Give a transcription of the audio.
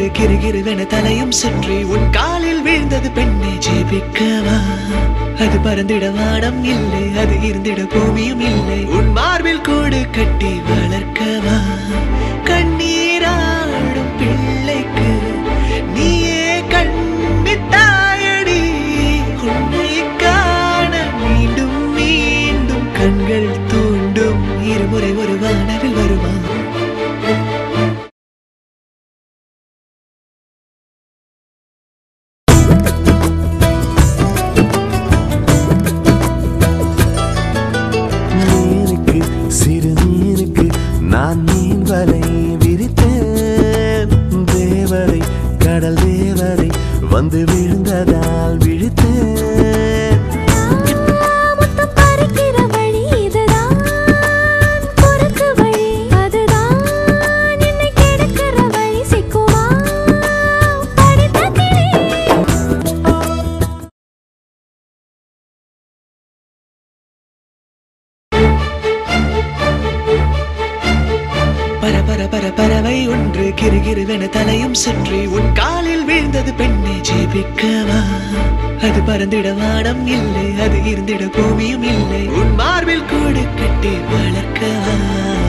கிருகிருவென தலையும் சுற்றி உன் காலில் வீழ்ந்தது பெண்ணே ஜெபிக்கவா அது பறந்திட வானம் இல்லை அது இருந்திட பூமியும் இல்லை உன் மார்பில் கூடு கட்டி வளர்க்கவா கண்ணீராடும் பிள்ளைக்கு நீயே கண்ணித்தாயடி உன்னை காண மீண்டும் மீண்டும் கண்கள் தூண்டும் இருமுறை ஒரு வானவில் வருவான் நீருக்கு சிறு நீருக்கு நான் மீன் வலை விரித்தேன் தேவரை கடல் தேவரை வந்து விழுந்ததால் விழித்தேன் முத்தம் பறிக்கிற வழி இதுதான் பொறுக்கு வழி அதுதான் என்னை கெடுக்கிற வழி சிக்குமா படித்த கிளி பர பர பர பறவை ஒன்று கிருகிருவென தலையும் சுற்றி உன் காலில் வீழ்ந்தது பெண்ணே ஜெபிக்கவா அது பறந்திட வானம் இல்லை அது இருந்திட பூமியும் இல்லை உன் மார்பில் கூடு கட்டி வளர்க்கவா